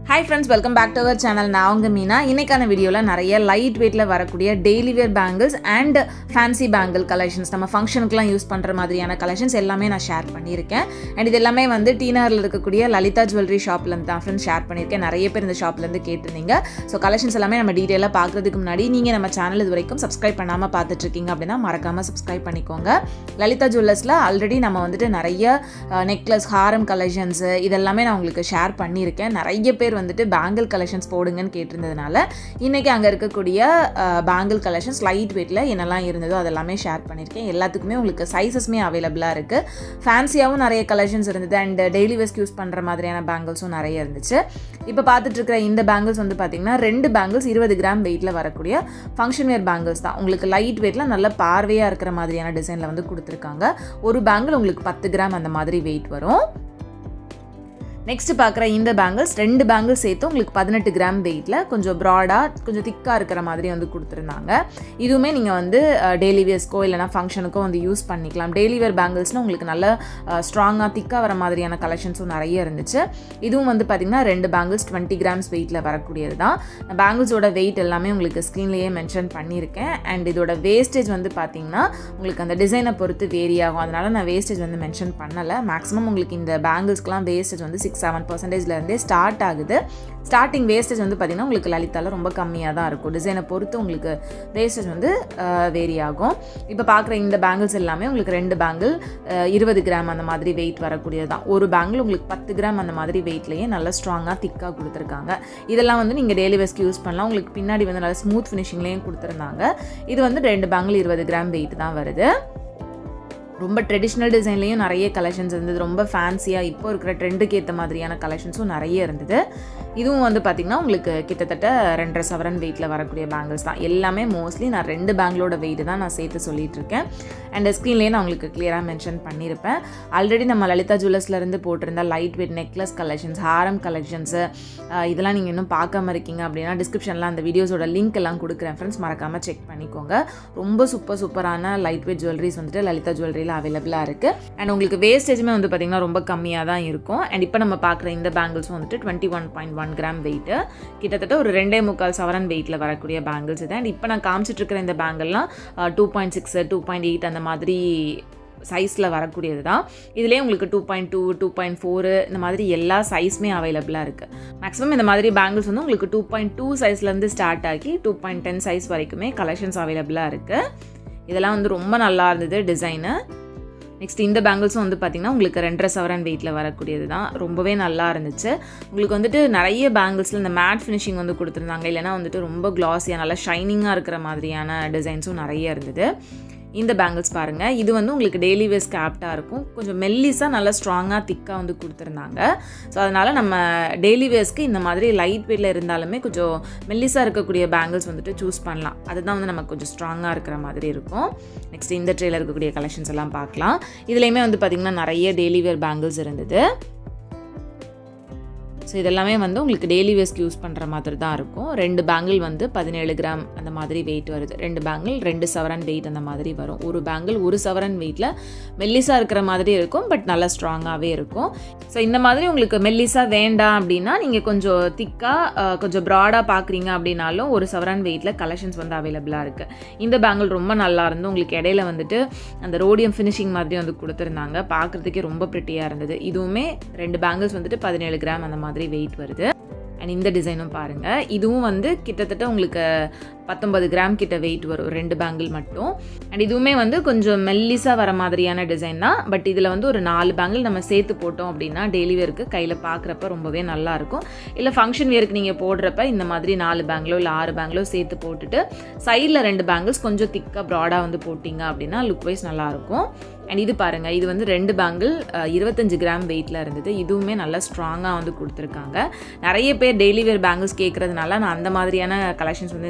hi friends welcome back to our channel நான் உங்கள் மீனா இன்னைக்கான வீடியோவில் நிறைய லைட் வெயிட்டில் வரக்கூடிய daily wear bangles and fancy bangle collections நம்ம ஃபங்க்ஷனுக்குலாம் யூஸ் பண்ணுற மாதிரியான கலெக்ஷன்ஸ் எல்லாமே நான் ஷேர் பண்ணியிருக்கேன் அண்ட் இது எல்லாமே வந்து டீனரில் இருக்கக்கூடிய லலிதா ஜுவல்லரி ஷாப்லேருந்து தான் ஃப்ரெண்ட்ஸ் ஷேர் பண்ணியிருக்கேன் நிறைய பேர் இந்த ஷாப்லேருந்து கேட்டிருந்தீங்க ஸோ கலெக்ஷன்ஸ் எல்லாமே நம்ம டீட்டெயிலாக பார்க்குறதுக்கு முன்னாடி நீங்கள் நம்ம சேனல் இது வரைக்கும் சப்ஸ்கிரைப் பண்ணாமல் பார்த்துட்ருக்கீங்க அப்படின்னா மறக்காமல் சப்ஸ்கிரைப் பண்ணிக்கோங்க லலிதா ஜுவல்லர்ஸில் ஆல்ரெடி நம்ம வந்துட்டு நிறைய நெக்லஸ் ஹாரம் கலெக்ஷன்ஸு இதெல்லாமே நான் உங்களுக்கு ஷேர் பண்ணியிருக்கேன் நிறைய பேர் வந்துட்டு பேங்கிள் கலெக்ஷன்ஸ் போடுங்கன்னு கேட்டிருந்ததுனால இன்றைக்கி அங்கே இருக்கக்கூடிய பேங்கிள் கலெக்ஷன்ஸ் லைட் வெயிட்டில் என்னெல்லாம் இருந்ததோ அதெல்லாமே ஷேர் பண்ணியிருக்கேன் எல்லாத்துக்குமே உங்களுக்கு சைஸஸ்மே அவைலபிளாக இருக்குது ஃபேன்சியாகவும் நிறைய கலெக்ஷன்ஸ் இருந்தது அண்ட் டெய்லி வெஸ்ட் யூஸ் பண்ணுற மாதிரியான பேங்கிள்ஸும் நிறைய இருந்துச்சு இப்போ பார்த்துட்டு இருக்கிற இந்த பேங்கிள்ஸ் வந்து பார்த்திங்கன்னா ரெண்டு பேங்கிள்ஸ் இருபது கிராம் வெயிட்டில் வரக்கூடிய ஃபங்க்ஷன் வேர் பேங்கிள்ஸ் தான் உங்களுக்கு லைட் வெயிட்டில் நல்ல பார்வையாக இருக்கிற மாதிரியான டிசைனில் வந்து கொடுத்துருக்காங்க ஒரு பேங்கிள் உங்களுக்கு பத்து கிராம் அந்த மாதிரி வெயிட் வரும் நெக்ஸ்ட் பார்க்குற இந்த பேங்கிள்ஸ் ரெண்டு பேங்கிள்ஸ் சேர்த்து உங்களுக்கு பதினெட்டு கிராம் வெயிட்டில் கொஞ்சம் ப்ராடாக கொஞ்சம் திக்காக இருக்கிற மாதிரி வந்து கொடுத்துருந்தாங்க இதுவுமே நீங்கள் வந்து டெய்லி வேர்ஸ்க்கோ இல்லைனா ஃபங்க்ஷனுக்கோ வந்து யூஸ் பண்ணிக்கலாம் டெய்லி வேர் பேங்கிள்ஸ்னால் உங்களுக்கு நல்ல ஸ்ட்ராங்காக திக்காக வர மாதிரியான கலெக்ஷன்ஸும் நிறைய இருந்துச்சு இதுவும் வந்து பார்த்திங்கன்னா ரெண்டு பேங்கிள்ஸ் டுவெண்ட்டி கிராம்ஸ் வெயிட்டில் வரக்கூடியது தான் பேங்கிள்ஸோட வெயிட் எல்லாமே உங்களுக்கு ஸ்க்ரீன்லேயே மென்ஷன் பண்ணியிருக்கேன் அண்ட் இதோட வேஸ்டேஜ் வந்து பார்த்திங்கன்னா உங்களுக்கு அந்த டிசைனை பொறுத்து வேரி ஆகும் அதனால் நான் வேஸ்டேஜ் வந்து மென்ஷன் பண்ணலை மேக்ஸிமம் உங்களுக்கு இந்த பேங்கிள்ஸ்க்கெலாம் வேஸ்டேஜ் வந்து சிக்ஸ் செவன் பர்சன்டேஜ்லேருந்தே ஸ்டார்ட் ஆகுது ஸ்டார்டிங் வேஸ்டேஜ் வந்து பார்த்திங்கன்னா உங்களுக்கு லலிதாவில் ரொம்ப கம்மியாக தான் இருக்கும் டிசைனை பொறுத்து உங்களுக்கு வேஸ்டேஜ் வந்து வேரி ஆகும் இப்போ பார்க்குற இந்த பேங்கிள்ஸ் எல்லாமே உங்களுக்கு ரெண்டு பேங்கிள் இருபது கிராம் அந்த மாதிரி வெயிட் வரக்கூடியது தான் ஒரு பேங்கிள் உங்களுக்கு பத்து கிராம் அந்த மாதிரி வெயிட்லேயே நல்லா ஸ்ட்ராங்காக திக்காக கொடுத்துருக்காங்க இதெல்லாம் வந்து நீங்கள் டெய்லி வெஸ்க்கு யூஸ் பண்ணலாம் உங்களுக்கு பின்னாடி வந்து நல்லா ஸ்மூத் ஃபினிஷிங்லேயும் கொடுத்துருந்தாங்க இது வந்து ரெண்டு பேங்கிள் இருபது கிராம் வெயிட் தான் வருது ரொம்ப ட்ரெடிஷ்னல் டிசைன்லேயும் நிறைய கலெக்ஷன்ஸ் இருந்தது ரொம்ப ஃபேன்சியாக இப்போ இருக்கிற ட்ரெண்டுக்கு ஏற்ற மாதிரியான கலெக்ஷன்ஸும் நிறைய இருந்தது இதுவும் வந்து பார்த்திங்கன்னா உங்களுக்கு கிட்டத்தட்ட ரெண்டரை சவரன் வெயிட்டில் வரக்கூடிய பேங்கிள்ஸ் தான் எல்லாமே மோஸ்ட்லி நான் ரெண்டு பேங்கிளோட வெயிட் தான் நான் சேர்த்து சொல்லிட்டு இருக்கேன் அண்ட் ஸ்க்ரீன்லேயே நான் உங்களுக்கு கிளியராக மென்ஷன் பண்ணியிருப்பேன் ஆல்ரெடி நம்ம லலிதா ஜுவல்லர்ஸ்லேருந்து போட்டிருந்த லைட் வெயிட் நெக்லஸ் கலெக்ஷன்ஸ் ஹாரம் கலெக்ஷன்ஸு இதெல்லாம் நீங்கள் இன்னும் பார்க்காம இருக்கீங்க அப்படின்னா டிஸ்கிரிப்ஷனில் அந்த வீடியோஸோட லிங்க் எல்லாம் கொடுக்குறேன் ஃப்ரெண்ட்ஸ் மறக்காமல் செக் பண்ணிக்கோங்க ரொம்ப சூப்பர் சூப்பரான லைட் வெயிட் ஜுவல்லரிஸ் வந்துட்டு லலிதா ஜுவல்லரி கடையில் அவைலபிளாக இருக்குது அண்ட் உங்களுக்கு வேஸ்டேஜுமே வந்து பார்த்திங்கன்னா ரொம்ப கம்மியாக தான் இருக்கும் அண்ட் இப்போ நம்ம பார்க்குற இந்த பேங்கிள்ஸும் வந்துட்டு twenty one point one gram weight கிட்டத்தட்ட ஒரு ரெண்டே முக்கால் சவரன் வெயிட்டில் வரக்கூடிய பேங்கிள்ஸ் இது அண்ட் இப்போ நான் காமிச்சிட்டு இருக்கிற இந்த பேங்கிள்லாம் two point six two point eight அந்த மாதிரி சைஸில் வரக்கூடியது தான் இதுலேயே உங்களுக்கு two point two two point four இந்த மாதிரி எல்லா சைஸுமே அவைலபிளாக இருக்குது மேக்ஸிமம் இந்த மாதிரி பேங்கிள்ஸ் வந்து உங்களுக்கு டூ பாயிண்ட் டூ சைஸ்லேருந்து ஸ்டார்ட் ஆகி டூ பாயிண்ட் டென் சைஸ் வரைக்குமே கலெக்ஷன்ஸ் அவைலபிளாக இருக்குது இதெல்லாம் வந்து ரொம்ப நல்லா இருந்தது டிசைனு நெக்ஸ்ட் இந்த பேங்கிள்ஸும் வந்து பார்த்திங்கன்னா உங்களுக்கு ரெண்டரை சவரன் வெயிட்டில் வரக்கூடியது தான் ரொம்பவே நல்லா இருந்துச்சு உங்களுக்கு வந்துட்டு நிறைய பேங்கிள்ஸில் இந்த மேட் ஃபினிஷிங் வந்து கொடுத்துருந்தாங்க இல்லைனா வந்துட்டு ரொம்ப க்ளாஸியாக நல்லா ஷைனிங்காக இருக்கிற மாதிரியான டிசைன்ஸும் நிறைய இருந்தது இந்த பேங்கிள்ஸ் பாருங்கள் இது வந்து உங்களுக்கு டெய்லி வேஸ்க்கு ஆப்டாக இருக்கும் கொஞ்சம் மெல்லிஸாக நல்லா ஸ்ட்ராங்காக திக்காக வந்து கொடுத்துருந்தாங்க ஸோ அதனால் நம்ம டெய்லி வேஸ்க்கு இந்த மாதிரி லைட் வெயிட்டில் இருந்தாலுமே கொஞ்சம் மெல்லிஸாக இருக்கக்கூடிய பேங்கிள்ஸ் வந்துட்டு சூஸ் பண்ணலாம் அதுதான் வந்து நமக்கு கொஞ்சம் ஸ்ட்ராங்காக இருக்கிற மாதிரி இருக்கும் நெக்ஸ்ட் இந்த ட்ரேயில் இருக்கக்கூடிய கலெக்ஷன்ஸ் எல்லாம் பார்க்கலாம் இதுலேயுமே வந்து பார்த்திங்கன்னா நிறைய டெய்லி வேர் பேங்கிள்ஸ் இருந்தது ஸோ இதெல்லாமே வந்து உங்களுக்கு டெய்லி வேஸ்க்கு யூஸ் பண்ணுற மாதிரி தான் இருக்கும் ரெண்டு பேங்கிள் வந்து பதினேழு கிராம் அந்த மாதிரி வெயிட் வருது ரெண்டு பேங்கிள் ரெண்டு சவரன் வெயிட் அந்த மாதிரி வரும் ஒரு பேங்கிள் ஒரு சவரன் வெயிட்டில் மெல்லிஸாக இருக்கிற மாதிரி இருக்கும் பட் நல்லா ஸ்ட்ராங்காகவே இருக்கும் ஸோ இந்த மாதிரி உங்களுக்கு மெல்லிஸாக வேண்டாம் அப்படின்னா நீங்கள் கொஞ்சம் திக்காக கொஞ்சம் ப்ராடாக பார்க்குறீங்க அப்படின்னாலும் ஒரு சவரன் வெயிட்டில் கலெக்ஷன்ஸ் வந்து அவைலபிளாக இருக்குது இந்த பேங்கிள் ரொம்ப நல்லா இருந்து உங்களுக்கு இடையில வந்துட்டு அந்த ரோடியம் ஃபினிஷிங் மாதிரி வந்து கொடுத்துருந்தாங்க பார்க்குறதுக்கே ரொம்ப ப்ரிட்டியாக இருந்தது இதுவுமே ரெண்டு பேங்கிள்ஸ் வந்துட்டு பதினேழு கிராம் அந்த மாதிரி மாதிரி வெயிட் வருது அண்ட் இந்த டிசைனும் பாருங்கள் இதுவும் வந்து கிட்டத்தட்ட உங்களுக்கு பத்தொன்பது கிராம் கிட்ட வெயிட் வரும் ரெண்டு பேங்கிள் மட்டும் அண்ட் இதுவுமே வந்து கொஞ்சம் மெல்லிஸாக வர மாதிரியான டிசைன் தான் பட் இதில் வந்து ஒரு நாலு பேங்கிள் நம்ம சேர்த்து போட்டோம் அப்படின்னா டெய்லி வேருக்கு கையில் பார்க்குறப்ப ரொம்பவே நல்லாயிருக்கும் இல்லை ஃபங்க்ஷன் வேருக்கு நீங்கள் போடுறப்ப இந்த மாதிரி நாலு பேங்கிளோ இல்லை ஆறு பேங்கிளோ சேர்த்து போட்டுட்டு சைடில் ரெண்டு பேங்கிள்ஸ் கொஞ்சம் திக்காக ப்ராடாக வந்து போட்டிங்க அப்படின்னா லுக் வைஸ் நல்லாயிருக்கும் அண்ட் இது பாருங்கள் இது வந்து ரெண்டு பேங்கிள் இருபத்தஞ்சு கிராம் வெயிட்டில் இருந்தது இதுவுமே நல்லா ஸ்ட்ராங்காக வந்து கொடுத்துருக்காங்க நிறைய பேர் டெய்லி வேர் பேங்கிள்ஸ் கேட்குறதுனால நான் அந்த மாதிரியான கலெக்ஷன்ஸ் வந்து இந்த வீடியோவில்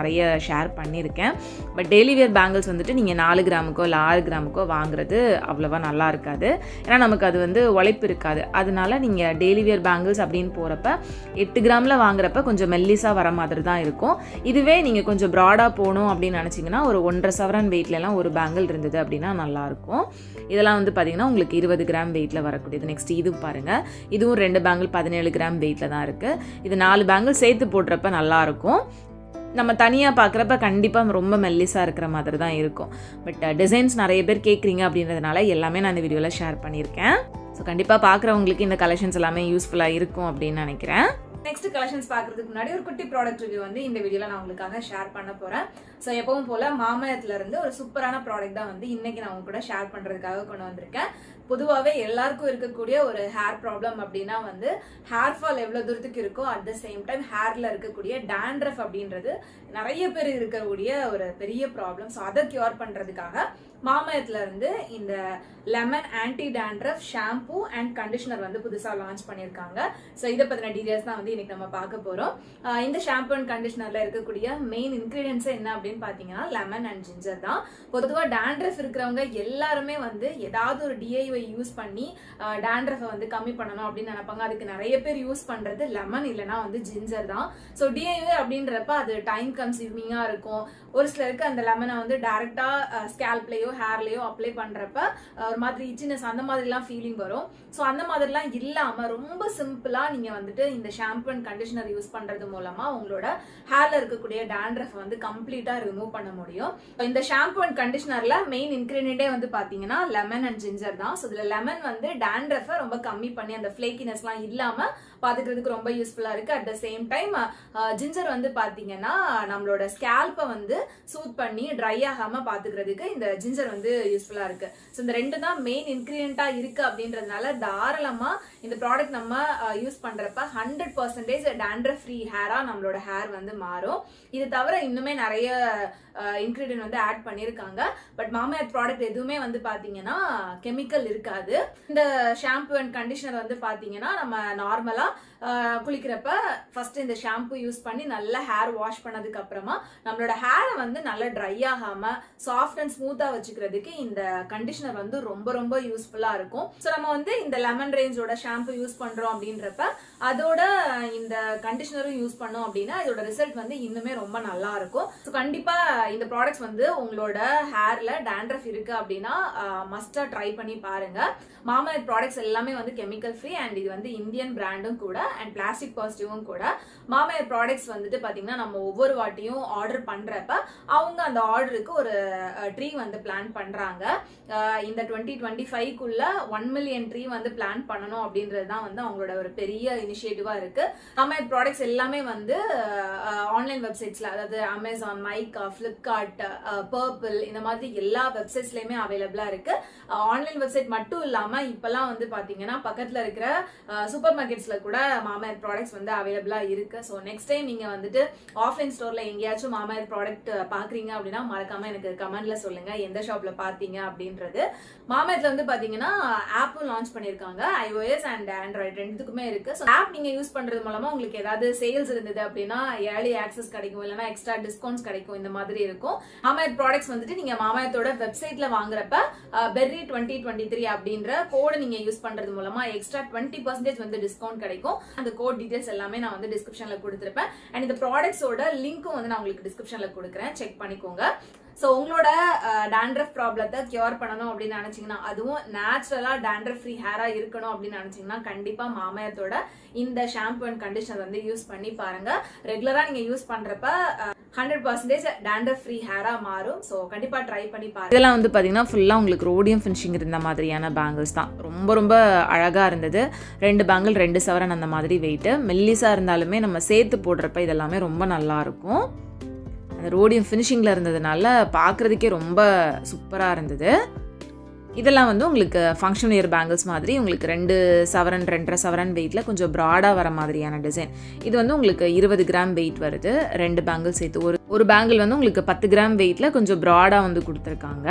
நிறைய ஷேர் பண்ணியிருக்கேன் பட் டெய்லி வேர் பேங்கிள்ஸ் வந்துட்டு நீங்கள் நாலு கிராமுக்கோ இல்லை ஆறு கிராமுக்கோ வாங்குறது அவ்வளோவா நல்லா இருக்காது ஏன்னா நமக்கு அது வந்து உழைப்பு இருக்காது அதனால நீங்கள் டெய்லி வேர் பேங்கிள்ஸ் அப்படின்னு போகிறப்ப எட்டு கிராமில் வாங்குறப்ப கொஞ்சம் மெல்லிஸாக வர மாதிரி தான் இருக்கும் இதுவே நீங்கள் கொஞ்சம் ப்ராடாக போகணும் அப்படின்னு நினச்சிங்கன்னா ஒரு ஒன்றரை சவரன் வெயிட்லலாம் ஒரு பேங்கிள் இருந்தது அப்படின்னா நல்லாயிருக்கும் இதெல்லாம் வந்து பார்த்திங்கன்னா உங்களுக்கு இருபது கிராம் வெயிட்டில் வரக்கூடியது நெக்ஸ்ட் இது பாருங்கள் இதுவும் ரெண்டு பேங்கிள் பதினேழு கிராம் வெயிட்டில் தான் இருக்குது இது நாலு பேங்கிள் சேர்த்து போடுறப்ப நல்லாயிருக்கும் நம்ம தனியாக பார்க்குறப்ப கண்டிப்பாக ரொம்ப மெல்லிஸாக இருக்கிற மாதிரி தான் இருக்கும் பட் டிசைன்ஸ் நிறைய பேர் கேட்குறீங்க அப்படின்றதுனால எல்லாமே நான் இந்த வீடியோவில் ஷேர் பண்ணியிருக்கேன் ஸோ கண்டிப்பாக பார்க்குறவங்களுக்கு இந்த கலெக்ஷன்ஸ் எல்லாமே யூஸ்ஃபுல்லாக இருக்கும் அப்படின்னு நினைக்கிறேன் நெக்ஸ்ட் கலெக்ஷன்ஸ் பார்க்கறதுக்கு முன்னாடி ஒரு குட்டி ப்ராடக்ட் ரிவ்யூ வந்து இந்த வீடியோல நான் உங்களுக்காக ஷேர் பண்ண போறேன் ஸோ எப்பவும் போல மாமயத்துல இருந்து ஒரு சூப்பரான ப்ராடக்ட் தான் வந்து இன்னைக்கு நான் உங்க கூட ஷேர் பண்றதுக்காக கொண்டு வந்திருக்கேன் பொதுவாகவே எல்லாருக்கும் இருக்கக்கூடிய ஒரு ஹேர் ப்ராப்ளம் அப்படின்னா வந்து ஹேர் ஃபால் எவ்வளோ தூரத்துக்கு இருக்கோ அட் த சேம் டைம் ஹேர்ல இருக்கக்கூடிய டேண்ட்ரஃப் அப்படின்றது நிறைய பேர் இருக்கக்கூடிய ஒரு பெரிய ப்ராப்ளம் ஸோ அதை கியூர் பண்றதுக்காக மாமயத்துல இருந்து இந்த lemon anti dandruff shampoo and conditioner வந்து புதுசாக லான்ச் பண்ணியிருக்காங்க ஸோ இதை பற்றின டீடைல்ஸ் தான் வந்து இன்னைக்கு நம்ம பார்க்க போகிறோம் இந்த ஷாம்பூ அண்ட் கண்டிஷனரில் இருக்கக்கூடிய மெயின் இன்க்ரீடியன்ஸ் என்ன அப்படின்னு பார்த்தீங்கன்னா லெமன் அண்ட் ஜிஞ்சர் தான் பொதுவாக டேண்ட்ரஃப் இருக்கிறவங்க எல்லாருமே வந்து ஏதாவது ஒரு டிஐஒய் யூஸ் பண்ணி டேண்ட்ரஃபை வந்து கம்மி பண்ணணும் அப்படின்னு நினைப்பாங்க அதுக்கு நிறைய பேர் யூஸ் பண்ணுறது லெமன் இல்லைனா வந்து ஜிஞ்சர் தான் ஸோ டிஐஒய் அப்படின்றப்ப அது டைம் கன்சியூமிங்காக இருக்கும் ஒரு சிலருக்கு அந்த லெமனை வந்து டேரெக்டாக ஸ்கேல்ப்லேயோ ஹேர்லேயோ அப்ளை பண்ணுறப்ப ஒரு மாதிரி இச்சினஸ் அந்த மாதிரிலாம் ஃபீலிங் வரும் ஸோ அந்த மாதிரிலாம் இல்லாமல் ரொம்ப சிம்பிளாக நீங்கள் வந்துட்டு இந்த ஷாம்பு அண்ட் கண்டிஷனர் யூஸ் பண்ணுறது மூலமாக உங்களோட ஹேரில் இருக்கக்கூடிய டேண்ட்ரஃப் வந்து கம்ப்ளீட்டாக ரிமூவ் பண்ண முடியும் இந்த ஷாம்பு அண்ட் கண்டிஷனரில் மெயின் இன்க்ரீடியண்டே வந்து பார்த்தீங்கன்னா லெமன் அண்ட் ஜிஞ்சர் தான் ஸோ இதில் லெமன் வந்து டேண்ட்ரஃபை ரொம்ப கம்மி பண்ணி அந்த ஃப்ளேக்கினஸ்லாம் இல்லாமல் பார்த்துக்கிறதுக்கு ரொம்ப யூஸ்ஃபுல்லாக இருக்குது at the same time ginger வந்து பார்த்தீங்கன்னா நம்மளோட ஸ்கேல்ப்பை வந்து சூத் பண்ணி ட்ரை ஆகாமல் பார்த்துக்கிறதுக்கு இந்த ஜிஞ்சர் வந்து யூஸ்ஃபுல்லாக இருக்குது ஸோ இந்த ரெண்டு தான் மெயின் இன்க்ரீடியண்ட்டாக இருக்குது அப்படின்றதுனால தாராளமாக இந்த ப்ராடக்ட் நம்ம யூஸ் பண்ணுறப்ப ஹண்ட்ரட் பர்சன்டேஜ் டேண்ட்ரஃப் ஃப்ரீ ஹேராக நம்மளோட ஹேர் வந்து மாறும் இது தவிர இன்னுமே நிறைய இன்க்ரீடியன்ட் வந்து ஆட் பண்ணியிருக்காங்க பட் மாமையார் ப்ராடக்ட் எதுவுமே வந்து பார்த்தீங்கன்னா கெமிக்கல் இருக்காது இந்த ஷாம்பு அண்ட் கண்டிஷனர் வந்து பார்த்தீங்கன்னா நம்ம நார்மலாக குளிக்கிறப்ப ஃபர்ஸ்ட் இந்த ஷாம்பு யூஸ் பண்ணி நல்லா ஹேர் வாஷ் பண்ணதுக்கு அப்புறமா நம்மளோட ஹேரை வந்து நல்லா ட்ரை ஆகாம சாஃப்ட் அண்ட் ஸ்மூத்தா வச்சுக்கிறதுக்கு இந்த கண்டிஷனர் வந்து ரொம்ப ரொம்ப யூஸ்ஃபுல்லா இருக்கும் ஸோ நம்ம வந்து இந்த லெமன் ரேஞ்சோட ஷாம்பு யூஸ் பண்றோம் அப்படின்றப்ப அதோட இந்த கண்டிஷனரும் யூஸ் பண்ணோம் அப்படின்னா இதோட ரிசல்ட் வந்து இன்னுமே ரொம்ப நல்லா இருக்கும் ஸோ கண்டிப்பா இந்த ப்ராடக்ட்ஸ் வந்து உங்களோட ஹேர்ல டேண்ட்ரஃப் இருக்கு அப்படின்னா மஸ்டா ட்ரை பண்ணி பாருங்க மாமலர் ப்ராடக்ட்ஸ் எல்லாமே வந்து கெமிக்கல் ஃப்ரீ அண்ட் இது வந்து இந்தியன் பிராண்டும் கூட அண்ட் பிளாஸ்டிக் பாசிட்டிவும் கூட மாமையர் ப்ராடக்ட்ஸ் வந்துட்டு பார்த்தீங்கன்னா நம்ம ஒவ்வொரு வாட்டியும் ஆர்டர் பண்ணுறப்ப அவங்க அந்த ஆர்டருக்கு ஒரு ட்ரீ வந்து பிளான் பண்ணுறாங்க இந்த டுவெண்ட்டி டுவெண்ட்டி ஃபைவ்க்குள்ள ஒன் மில்லியன் ட்ரீ வந்து பிளான் பண்ணணும் அப்படின்றது தான் வந்து அவங்களோட ஒரு பெரிய இனிஷியேட்டிவாக இருக்கு மாமையர் ப்ராடக்ட்ஸ் எல்லாமே வந்து ஆன்லைன் வெப்சைட்ஸில் அதாவது அமேசான் மைக்கா ஃப்ளிப்கார்ட் பர்பிள் இந்த மாதிரி எல்லா வெப்சைட்ஸ்லையுமே அவைலபிளாக இருக்கு ஆன்லைன் வெப்சைட் மட்டும் இல்லாமல் இப்போல்லாம் வந்து பார்த்தீங்கன்னா பக்கத்தில் இருக்கிற சூப்பர் மார்க்கெட்ஸில் கூட மாமையர் ப்ராடக்ட்ஸ் வந்து அவைலபிளாக இருக்கு ஸோ நெக்ஸ்ட் டைம் நீங்கள் வந்துட்டு ஆஃப்லைன் ஸ்டோரில் எங்கேயாச்சும் மாமையர் ப்ராடக்ட் பார்க்குறீங்க அப்படின்னா மறக்காம எனக்கு கமெண்ட்ல சொல்லுங்க எந்த ஷாப்ல பார்த்தீங்க அப்படின்றது மாமையத்தில் வந்து பார்த்தீங்கன்னா ஆப்பும் லான்ச் பண்ணியிருக்காங்க ஐஓஎஸ் அண்ட் ஆண்ட்ராய்டு ரெண்டுத்துக்குமே இருக்கு ஸோ ஆப் நீங்கள் யூஸ் பண்ணுறது மூலமா உங்களுக்கு ஏதாவது சேல்ஸ் இருந்தது அப்படின்னா ஏர்லி ஆக்சஸ் கிடைக்கும் இல்லைனா எக்ஸ்ட்ரா டிஸ்கவுண்ட்ஸ் கிடைக்கும் இந்த மாதிரி இருக்கும் மாமையர் ப்ராடக்ட்ஸ் வந்துட்டு நீங்க மாமையத்தோட வெப்சைட்ல வாங்குறப்ப பெர்ரி டுவெண்ட்டி டுவெண்ட்டி த்ரீ அப்படின்ற கோடு நீங்க யூஸ் பண்றது மூலமா எக்ஸ்ட்ரா டுவெண்ட்டி பர்சன்டேஜ் வந்து டிஸ்கவுண்ட் கிடைக்கும் அந்த கோட் டீடைல்ஸ் எல்லாமே நான் வந்து டிஸ்கிரிப்ஷன்ல கொடுத்துருப்பேன் அண்ட் இந்த ப்ராடக்ட்ஸோட லிங்க்கும் வந்து நான் உங்களுக்கு டிஸ்கிரிப்ஷன்ல கொடுக்குறேன் செக் பண்ணிக்கோங்க ஸோ உங்களோட டேண்ட்ரஃப் ப்ராப்ளத்தை கியூர் பண்ணணும் அப்படின்னு நினைச்சீங்கன்னா அதுவும் நேச்சுரலா டேண்ட்ரஃப் ஃப்ரீ ஹேரா இருக்கணும் அப்படின்னு நினைச்சீங்கன்னா கண்டிப்பா மாமயத்தோட இந்த ஷாம்பு அண்ட் கண்டிஷனர் வந்து யூஸ் பண்ணி பாருங்க ரெகுலரா நீங்க யூஸ் பண்றப்ப ஹண்ட்ரட் பர்சன்டேஜ் டேண்ட்ரஃப் ஃப்ரீ ஹேரா மாறும் ஸோ கண்டிப்பா ட்ரை பண்ணி பாருங்க இதெல்லாம் வந்து பார்த்தீங்கன்னா ஃபுல்லாக உங்களுக்கு ரோடியம் ஃபினிஷிங் இருந்த மாதிரியான பேங்கிள்ஸ் தான் ரொம்ப ரொம்ப அழகாக இருந்தது ரெண்டு பேங்கிள் ரெண்டு சவரன் அந்த மாதிரி வெயிட்டு மெல்லிஸாக இருந்தாலுமே நம்ம சேர்த்து போடுறப்ப இதெல்லாமே ரொம்ப நல்லா இருக்கும் அந்த ரோடியம் ஃபினிஷிங்கில் இருந்ததுனால பார்க்குறதுக்கே ரொம்ப சூப்பராக இருந்தது இதெல்லாம் வந்து உங்களுக்கு ஃபங்க்ஷன் இயர் பேங்கிள்ஸ் மாதிரி உங்களுக்கு ரெண்டு சவரன் ரெண்டரை சவரன் வெயிட்டில் கொஞ்சம் ப்ராடாக வர மாதிரியான டிசைன் இது வந்து உங்களுக்கு இருபது கிராம் வெயிட் வருது ரெண்டு பேங்கிள் சேர்த்து ஒரு ஒரு பேங்கிள் வந்து உங்களுக்கு பத்து கிராம் வெயிட்டில் கொஞ்சம் ப்ராடாக வந்து கொடுத்துருக்காங்க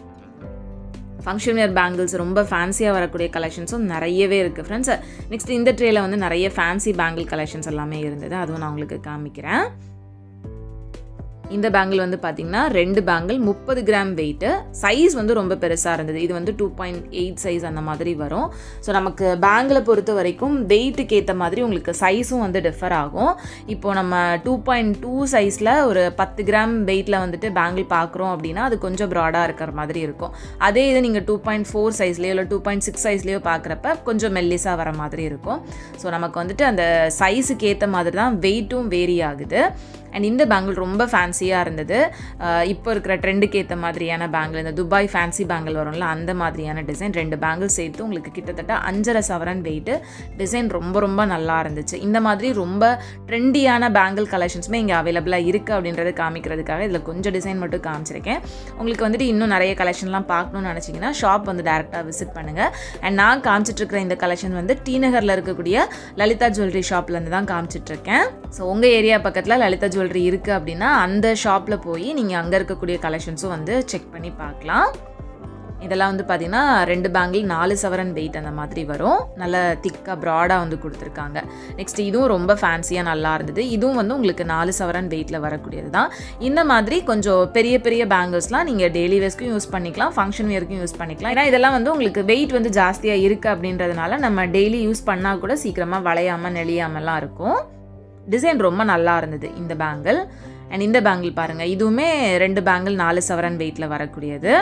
ஃபங்க்ஷன் இயர் பேங்கிள்ஸ் ரொம்ப ஃபேன்சியாக வரக்கூடிய கலெக்ஷன்ஸும் நிறையவே இருக்குது ஃப்ரெண்ட்ஸ் நெக்ஸ்ட் இந்த ட்ரேயில் வந்து நிறைய ஃபேன்சி பேங்கிள் கலெக்ஷன்ஸ் எல்லாமே இருந்தது அதுவும் நான் உங்களுக்கு காமிக்கிறேன் இந்த பேங்கிள் வந்து பார்த்தீங்கன்னா ரெண்டு பேங்கிள் முப்பது கிராம் வெயிட்டு சைஸ் வந்து ரொம்ப பெருசாக இருந்தது இது வந்து டூ பாயிண்ட் எயிட் சைஸ் அந்த மாதிரி வரும் ஸோ நமக்கு பேங்கிளை பொறுத்த வரைக்கும் வெயிட்டுக்கு ஏற்ற மாதிரி உங்களுக்கு சைஸும் வந்து டிஃபர் ஆகும் இப்போது நம்ம டூ பாயிண்ட் டூ சைஸில் ஒரு பத்து கிராம் வெயிட்டில் வந்துட்டு பேங்கிள் பார்க்குறோம் அப்படின்னா அது கொஞ்சம் ப்ராடாக இருக்கிற மாதிரி இருக்கும் அதே இது நீங்கள் டூ பாயிண்ட் ஃபோர் சைஸ்லேயோ இல்லை டூ பாயிண்ட் சிக்ஸ் சைஸ்லேயோ பார்க்குறப்ப கொஞ்சம் மெல்லிஸாக வர மாதிரி இருக்கும் ஸோ நமக்கு வந்துட்டு அந்த சைஸுக்கு ஏற்ற மாதிரி தான் வெயிட்டும் வேரி ஆகுது அண்ட் இந்த பேங்கிள் ரொம்ப ஃபேன்சியாக இருந்தது இப்போ இருக்கிற ட்ரெண்டுக்கு ஏற்ற மாதிரியான பேங்கிள் இந்த துபாய் ஃபேன்சி பேங்கிள் வரும்ல அந்த மாதிரியான டிசைன் ரெண்டு பேங்கிள் சேர்த்து உங்களுக்கு கிட்டத்தட்ட அஞ்சரை சவரன் வெயிட்டு டிசைன் ரொம்ப ரொம்ப நல்லா இருந்துச்சு இந்த மாதிரி ரொம்ப ட்ரெண்டியான பேங்கிள் கலெக்ஷன்ஸுமே இங்கே அவைலபிளாக இருக்குது அப்படின்றத காமிக்கிறதுக்காக இதில் கொஞ்சம் டிசைன் மட்டும் காமிச்சிருக்கேன் உங்களுக்கு வந்துட்டு இன்னும் நிறைய கலெக்ஷன்லாம் பார்க்கணும்னு நினச்சிங்கன்னா ஷாப் வந்து டேரெக்டாக விசிட் பண்ணுங்கள் அண்ட் நான் காமிச்சிட்ருக்கிற இந்த கலெக்ஷன் வந்து டி நகரில் இருக்கக்கூடிய லலிதா ஜுவல்லரி ஷாப்லேருந்து தான் காமிச்சிட்ருக்கேன் ஸோ உங்கள் ஏரியா பக்கத்தில் லலிதா ஜுவல்லரி இருக்குது அப்படின்னா அந்த ஷாப்பில் போய் நீங்கள் அங்கே இருக்கக்கூடிய கலெக்ஷன்ஸும் வந்து செக் பண்ணி பார்க்கலாம் இதெல்லாம் வந்து பார்த்திங்கன்னா ரெண்டு பேங்கிள் நாலு சவரன் வெயிட் அந்த மாதிரி வரும் நல்ல திக்காக ப்ராடாக வந்து கொடுத்துருக்காங்க நெக்ஸ்ட் இதுவும் ரொம்ப ஃபேன்சியாக நல்லா இருந்தது இதுவும் வந்து உங்களுக்கு நாலு சவரன் வெயிட்டில் வரக்கூடியது தான் இந்த மாதிரி கொஞ்சம் பெரிய பெரிய பேங்கிள்ஸ்லாம் நீங்கள் டெய்லி வேஸ்க்கும் யூஸ் பண்ணிக்கலாம் ஃபங்க்ஷன் வேர்க்கும் யூஸ் பண்ணிக்கலாம் ஏன்னா இதெல்லாம் வந்து உங்களுக்கு வெயிட் வந்து ஜாஸ்தியாக இருக்குது அப்படின்றதுனால நம்ம டெய்லி யூஸ் பண்ணால் கூட சீக்கிரமாக வளையாமல் நெளியாமலாம் இருக்கும் டிசைன் ரொம்ப நல்லா இருந்தது இந்த பேங்கிள் அண்ட் இந்த பேங்கிள் பாருங்கள் இதுவுமே ரெண்டு பேங்கிள் நாலு சவரன் வெயிட்டில் வரக்கூடியது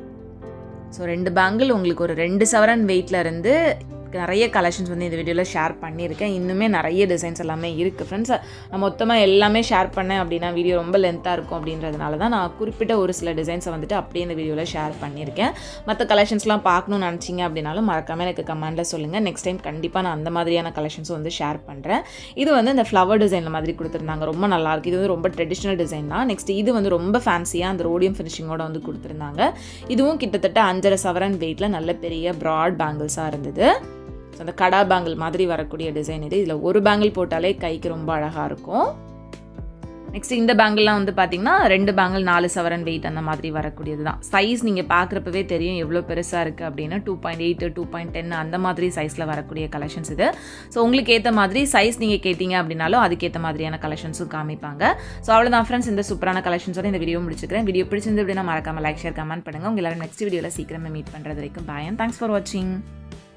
ஸோ ரெண்டு பேங்கிள் உங்களுக்கு ஒரு ரெண்டு சவரன் வெயிட்டில் இருந்து நிறைய கலெக்ஷன்ஸ் வந்து இந்த வீடியோவில் ஷேர் பண்ணியிருக்கேன் இன்னுமே நிறைய டிசைன்ஸ் எல்லாமே இருக்குது ஃப்ரெண்ட்ஸ் நான் மொத்தமாக எல்லாமே ஷேர் பண்ணேன் அப்படின்னா வீடியோ ரொம்ப லென்த்தாக இருக்கும் அப்படின்றதுனால தான் நான் குறிப்பிட்ட ஒரு சில டிசைன்ஸை வந்துட்டு அப்படியே இந்த வீடியோவில் ஷேர் பண்ணியிருக்கேன் மற்ற கலெக்ஷன்ஸ்லாம் பார்க்கணும்னு நினச்சிங்க அப்படின்னாலும் மறக்காமல் எனக்கு கமெண்ட்டில் சொல்லுங்கள் நெக்ஸ்ட் டைம் கண்டிப்பாக நான் அந்த மாதிரியான கலெக்ஷன்ஸும் வந்து ஷேர் பண்ணுறேன் இது வந்து இந்த ஃப்ளவர் டிசைனில் மாதிரி கொடுத்துருந்தாங்க ரொம்ப நல்லாயிருக்கு இது வந்து ரொம்ப ட்ரெடிஷ்னல் டிசைன் தான் நெக்ஸ்ட் இது வந்து ரொம்ப ஃபேன்சியாக அந்த ரோடியம் ஃபினிஷிங்கோட வந்து கொடுத்துருந்தாங்க இதுவும் கிட்டத்தட்ட அஞ்சரை சவரன் வெயிட்டில் நல்ல பெரிய ப்ராட் பேங்கிள்ஸாக இருந்தது ஸோ அந்த கடா பேங்கிள் மாதிரி வரக்கூடிய டிசைன் இது இதில் ஒரு பேங்கிள் போட்டாலே கைக்கு ரொம்ப அழகாக இருக்கும் நெக்ஸ்ட் இந்த பேங்கிள்லாம் வந்து பார்த்தீங்கன்னா ரெண்டு பேங்கிள் நாலு சவரன் வெயிட் அந்த மாதிரி வரக்கூடியது தான் சைஸ் நீங்கள் பார்க்குறப்பவே தெரியும் எவ்வளோ பெருசாக இருக்குது அப்படின்னு two point eight two point ten அந்த மாதிரி சைஸில் வரக்கூடிய கலெக்ஷன்ஸ் இது ஸோ உங்களுக்கு ஏற்ற மாதிரி சைஸ் நீங்கள் கேட்டிங்க அப்படின்னாலும் அதுக்கேற்ற மாதிரியான கலெக்ஷன்ஸும் காமிப்பாங்க ஸோ அவ்வளோதான் ஃப்ரெண்ட்ஸ் இந்த சூப்பரான கலெக்ஷன்ஸோட இந்த வீடியோ முடிச்சுக்கிறேன் வீடியோ பிடிச்சிருந்து அப்படின்னா மறக்காம லைக் ஷேர் கமெண்ட் பண்ணுங்கள் உங்கள் எல்லாரும் நெக்ஸ்ட் வீடியோவில் சீக்கிரமே மீட் பண்ணுறது வரைக்கும் பாயன் தேங்க்ஸ் ஃபார் வாட்சிங்